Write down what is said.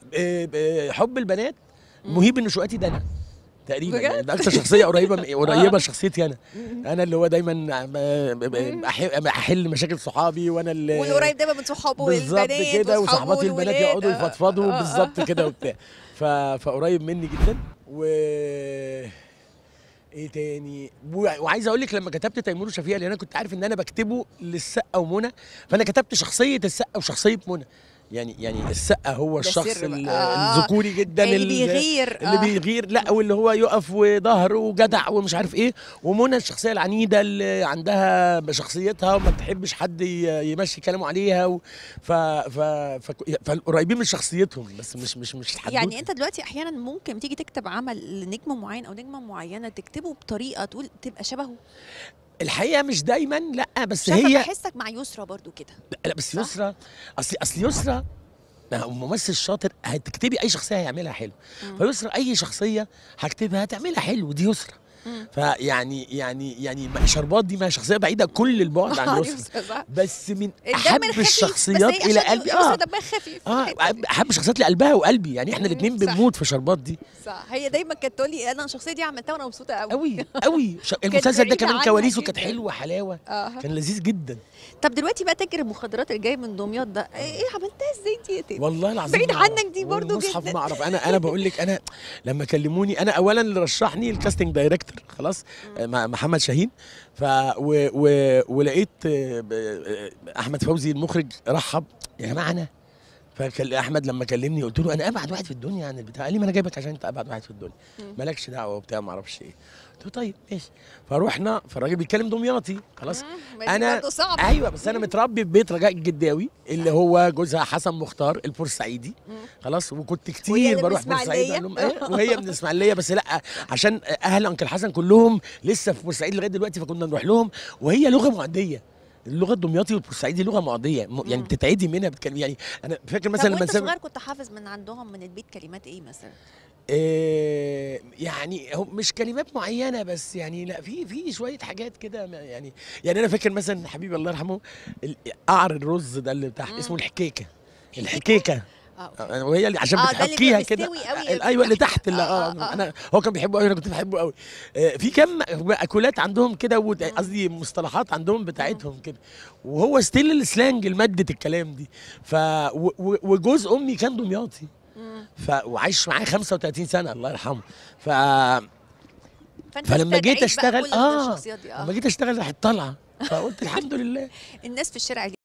آه، آه، حب البنات مهيب النشواتي ده انا تقريبا بجد؟ يعني ده اكتر شخصيه قريبه من- قريبه لشخصيتي انا انا اللي هو دايما ب- أح- احل مشاكل صحابي وانا اللي واللي قريب دايما من صحابه بالظبط والبنات كده وصحابه وصحباتي البنات والولاد. يقعدوا آه، يفضفضوا آه، آه. بالظبط كده وبتاع ف... فقريب مني جدا و ايه تاني و... وعايز اقول لك لما كتبت تيمور وشفيقه لان انا كنت عارف ان انا بكتبه للسقه ومنى فانا كتبت شخصيه السقه وشخصيه منى يعني يعني السقه هو ده الشخص سر بقى. ال- آه. الذكوري جدا اللي ال- بيغير اللي آه. بيغير لا واللي هو يقف وظهر وجدع ومش عارف ايه ومنى الشخصيه العنيده اللي عندها شخصيتها وما تحبش حد ي- يمشي كلامه عليها و ف ف ف فالقريبين من شخصيتهم بس مش مش مش الحدوتة. يعني انت دلوقتي احيانا ممكن تيجي تكتب عمل لنجم معين او نجمه معينه تكتبه بطريقه تقول تبقى شبهه الحقيقه مش دايما لا بس شايفه هي بحسك مع يسرا برضو كده لا بس صح؟ يسرا اصل اصل يسرا ما هو ممثل شاطر هتكتبي اي شخصيه هيعملها حلو مم. فيسرا اي شخصيه هكتبها هتعملها حلو دي يسرا مم. فيعني يعني يعني ما- شربات دي ما شخصيه بعيده كل البعد عن يسرا يسرا صح بس من الدم احب الخفيف، بس الشخصيات هي الى عشان قلبي يسرا اه دمها خفيف اه احب الشخصيات لقلبها وقلبي يعني احنا مم، الاثنين صح. بنموت في شربات دي صح هي دايما كانت تقول لي انا الشخصيه دي عملتها وانا مبسوطه قوي قوي قوي ش- المسلسل ده بعيدة كمان عنها كواليسه كانت جداً. حلوه حلاوه اه كان لذيذ جدا طب دلوقتي بقى تاجر المخدرات اللي جاي من دمياط ده ايه إيه عملتها ازاي دي يا تيتا؟ والله العظيم بعيد ما أعرف. عنك دي برضو والمصحف جداً. ما اعرف انا انا بقول لك انا لما كلموني انا اولا اللي رشحني الكاستنج دايركتور خلاص آه، مع- محمد شاهين ف و و ولقيت آه، ب- آه، احمد فوزي المخرج رحب يا جماعه انا فكل احمد لما كلمني قلت له انا ابعد واحد في الدنيا عن البتاع قال لي ما انا جايبك عشان انت ابعد واحد في الدنيا مم. مالكش دعوه وبتاع ما اعرفش ايه قلت له طيب ماشي فروحنا فالراجل بيتكلم دمياطي خلاص مم، ما دي انا برضو صعب ايوه بس انا متربي في بيت رجاء الجداوي اللي هو جوزها حسن مختار البورسعيدي مم. خلاص وكنت وهي كتير اللي من بروح بورسعيد إسماعيلية. أقول لهم ايه وهي من الاسماعيليه بس لا عشان اهل انكل حسن كلهم لسه في بورسعيد لغايه دلوقتي فكنا نروح لهم وهي لغه معديه اللغه الدمياطي والبورسعيدي لغه معديه م- يعني مم. بتتعدي منها بتكلم يعني انا فاكر مثلا طب لما وانت نسافر صغير كنت حافظ من عندهم من البيت كلمات ايه مثلا؟ إيه يعني هو مش كلمات معينه بس يعني لا في في شويه حاجات كده ما- يعني يعني انا فاكر مثلا حبيبي الله يرحمه ال- قعر الرز ده اللي تحت مم. اسمه الحكيكه الحكيكه اه آه، وهي اللي عشان آه، ده اللي بتحكيها بيبقى كده مستوي قوي آه، ايوه اللي تحت. تحت اللي آه، اه, آه، آه. انا هو كان بيحبه قوي انا كنت بحبه قوي آه، في كم اكلات عندهم كده وت- مم. قصدي مصطلحات عندهم بتاعتهم كده وهو ستيل السلانج المادة الكلام دي ف و- و- وجوز امي كان دمياطي مم. ف وعايش معاه 35 سنه الله يرحمه ف فانت فلما جيت استدعيت بقى اشتغل كل اه الشخصيات دي اه لما جيت اشتغل راحت طالعه فقلت الحمد لله الناس في الشارع